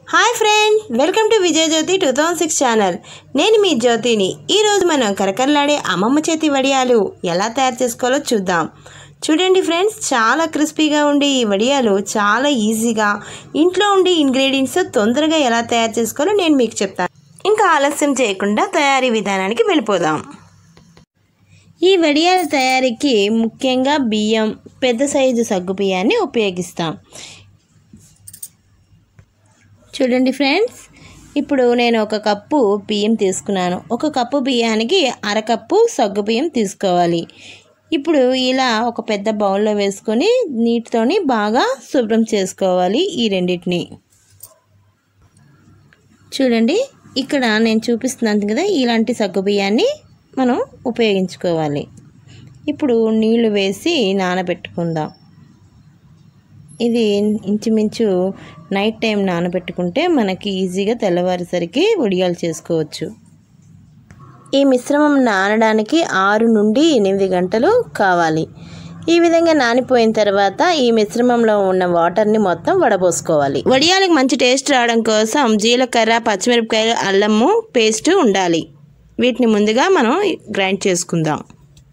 hi friend welcome to Vijay Jyothi two thousand six channel నేను మీ జ్యోతిని ఈరోజు మనం కరకరలాడే అమ్మమ్మ చేతి వడియాలు ఎలా తయారు చేసుకోవాలో చూద్దాం చూడండి ఫ్రెండ్స్ చాలా క్రిస్పీగా ఉండే ఈ వడియాలు చాలా ఈజీగా ఇంట్లో ఉండే ఇంగ్రీడియంట్స్ తొందరగా ఎలా తయారు చేసుకోవాలో నేను మీకు చెప్తాను ఇంకా ఆలస్యం చేయకుండా తయారీ విధానానికి వెళ్ళిపోదాం ఈ వడియాల తయారీకి ముఖ్యంగా బియ్యం పెద్ద సైజు సగ్గు బియ్యాన్ని ఉపయోగిస్తాం చూడండి ఫ్రెండ్స్ ఇప్పుడు నేను ఒక కప్పు బియ్యం తీసుకున్నాను ఒక కప్పు బియ్యానికి అరకప్పు సగ్గు బియ్యం తీసుకోవాలి ఇప్పుడు ఇలా ఒక పెద్ద బౌల్లో వేసుకొని నీటితోని బాగా శుభ్రం చేసుకోవాలి ఈ రెండింటిని చూడండి ఇక్కడ నేను చూపిస్తున్నాను కదా ఇలాంటి సగ్గు బియ్యాన్ని మనం ఉపయోగించుకోవాలి ఇప్పుడు నీళ్లు వేసి నానబెట్టుకుందాం ఇది ఇంచుమించు నైట్ టైం నానబెట్టుకుంటే మనకి ఈజీగా తెల్లవారేసరికి వడియాలు చేసుకోవచ్చు ఈ మిశ్రమం నానడానికి ఆరు నుండి ఎనిమిది గంటలు కావాలి ఈ విధంగా నానిపోయిన తర్వాత ఈ మిశ్రమంలో ఉన్న వాటర్ని మొత్తం వడపోసుకోవాలి వడియాలకు మంచి టేస్ట్ రావడం కోసం జీలకర్ర పచ్చిమిరపకాయలు అల్లము పేస్ట్ ఉండాలి వీటిని ముందుగా మనం గ్రైండ్ చేసుకుందాం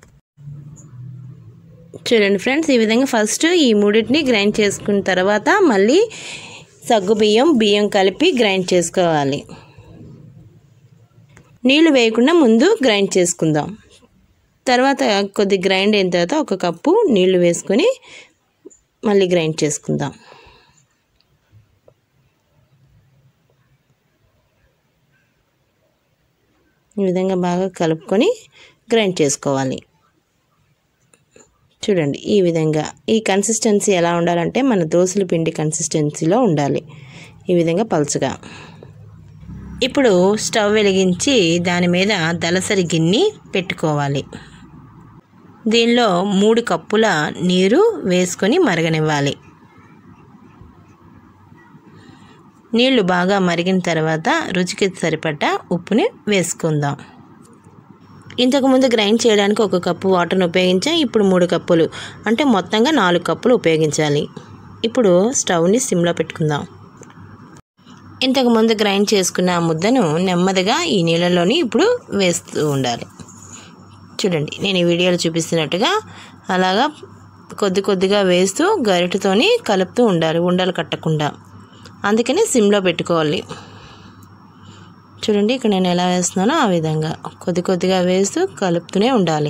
చూడండి ఫ్రెండ్స్ ఈ విధంగా ఫస్ట్ ఈ మూడింటిని గ్రైండ్ చేసుకున్న తర్వాత మళ్ళీ సగ్గు బియ్యం బియ్యం కలిపి గ్రైండ్ చేసుకోవాలి నీళ్లు వేయకుండా ముందు గ్రైండ్ చేసుకుందాం తర్వాత కొద్ది గ్రైండ్ అయిన తర్వాత ఒక కప్పు నీళ్లు వేసుకొని మళ్ళీ గ్రైండ్ చేసుకుందాం ఈ విధంగా బాగా కలుపుకొని గ్రైండ్ చేసుకోవాలి చూడండి ఈ విధంగా ఈ కన్సిస్టెన్సీ ఎలా ఉండాలంటే మన దోశల పిండి కన్సిస్టెన్సీలో ఉండాలి ఈ విధంగా పలుచగా ఇప్పుడు స్టవ్ వెలిగించి దాని మీద దలసరి గిన్నె పెట్టుకోవాలి దీనిలో మూడు కప్పుల నీరు వేసుకొని మరగనివ్వాలి నీళ్లు బాగా మరిగిన తర్వాత రుచికి సరిపడ్డ ఉప్పుని వేసుకుందాం ఇంతకుముందు గ్రైండ్ చేయడానికి ఒక కప్పు వాటర్ని ఉపయోగించాం ఇప్పుడు మూడు కప్పులు అంటే మొత్తంగా నాలుగు కప్పులు ఉపయోగించాలి ఇప్పుడు స్టవ్ని సిమ్లో పెట్టుకుందాం ఇంతకుముందు గ్రైండ్ చేసుకున్న ఆ ముద్దను నెమ్మదిగా ఈ నీళ్ళలోని ఇప్పుడు వేస్తూ ఉండాలి చూడండి నేను ఈ వీడియోలో చూపిస్తున్నట్టుగా అలాగా కొద్ది కొద్దిగా వేస్తూ గరిటతోని కలుపుతూ ఉండాలి ఉండలు కట్టకుండా అందుకని సిమ్లో పెట్టుకోవాలి చూడండి ఇక్కడ నేను ఎలా వేస్తున్నానో ఆ విధంగా కొద్ది కొద్దిగా వేస్తూ కలుపుతూనే ఉండాలి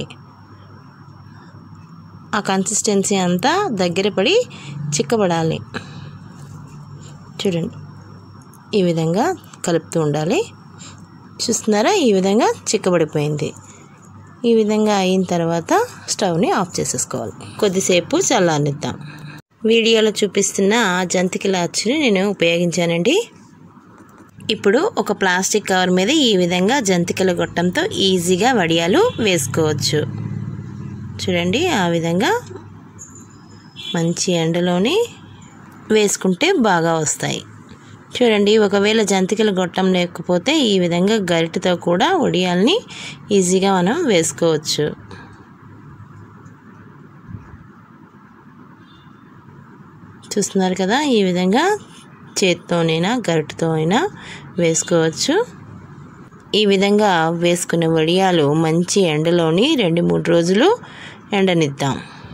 ఆ కన్సిస్టెన్సీ అంతా దగ్గర పడి చిక్కబడాలి చూడండి ఈ విధంగా కలుపుతూ ఉండాలి చూస్తున్నారా ఈ విధంగా చిక్కబడిపోయింది ఈ విధంగా అయిన తర్వాత స్టవ్ని ఆఫ్ చేసేసుకోవాలి కొద్దిసేపు చల్లారనిద్దాం వీడియోలో చూపిస్తున్న జంతికల అచ్చుని నేను ఉపయోగించానండి ఇప్పుడు ఒక ప్లాస్టిక్ కవర్ మీద ఈ విధంగా జంతికల గొట్టంతో ఈజీగా వడియాలు వేసుకోవచ్చు చూడండి ఆ విధంగా మంచి ఎండలోని వేసుకుంటే బాగా వస్తాయి చూడండి ఒకవేళ జంతికల గొట్టం లేకపోతే ఈ విధంగా గరిటతో కూడా వడియాల్ని ఈజీగా మనం వేసుకోవచ్చు చూస్తున్నారు కదా ఈ విధంగా చేత్తోనైనా గరిటతో అయినా వేసుకోవచ్చు ఈ విధంగా వేసుకున్న వడియాలు మంచి ఎండలోని రెండు మూడు రోజులు ఎండనిద్దాం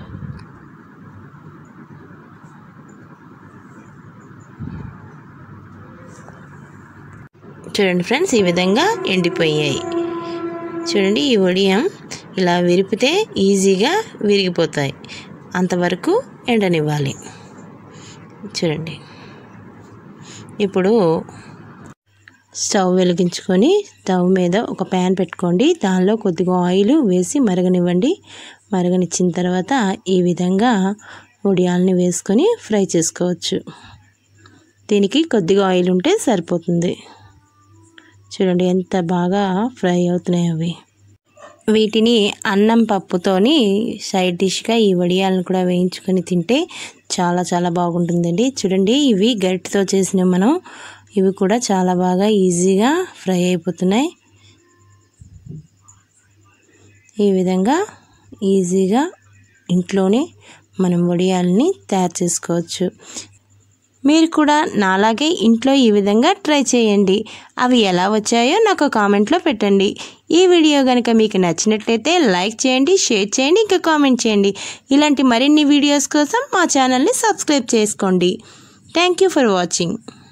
చూడండి ఫ్రెండ్స్ ఈ విధంగా ఎండిపోయాయి చూడండి ఈ వడియం ఇలా విరిపితే ఈజీగా విరిగిపోతాయి అంతవరకు ఎండనివ్వాలి చూడండి ఇప్పుడు స్టవ్ వెలిగించుకొని స్టవ్ మీద ఒక ప్యాన్ పెట్టుకోండి దానిలో కొద్దిగా ఆయిల్ వేసి మరగనివ్వండి మరగనిచ్చిన తర్వాత ఈ విధంగా ఉడియాలని వేసుకొని ఫ్రై చేసుకోవచ్చు దీనికి కొద్దిగా ఆయిల్ ఉంటే సరిపోతుంది చూడండి ఎంత బాగా ఫ్రై అవుతున్నాయి అవి వీటిని అన్నం పప్పుతోని సైడ్ డిష్గా ఈ వడియాలను కూడా వేయించుకొని తింటే చాలా చాలా బాగుంటుందండి చూడండి ఇవి గరిటతో చేసిన మనం ఇవి కూడా చాలా బాగా ఈజీగా ఫ్రై అయిపోతున్నాయి ఈ విధంగా ఈజీగా ఇంట్లోనే మనం వడియాలని తయారు చేసుకోవచ్చు మీరు కూడా నాలాగే ఇంట్లో ఈ విధంగా ట్రై చేయండి అవి ఎలా వచ్చాయో నాకు కామెంట్లో పెట్టండి ఈ వీడియో కనుక మీకు నచ్చినట్లయితే లైక్ చేయండి షేర్ చేయండి ఇంకా కామెంట్ చేయండి ఇలాంటి మరిన్ని వీడియోస్ కోసం మా ఛానల్ని సబ్స్క్రైబ్ చేసుకోండి థ్యాంక్ యూ ఫర్ వాచింగ్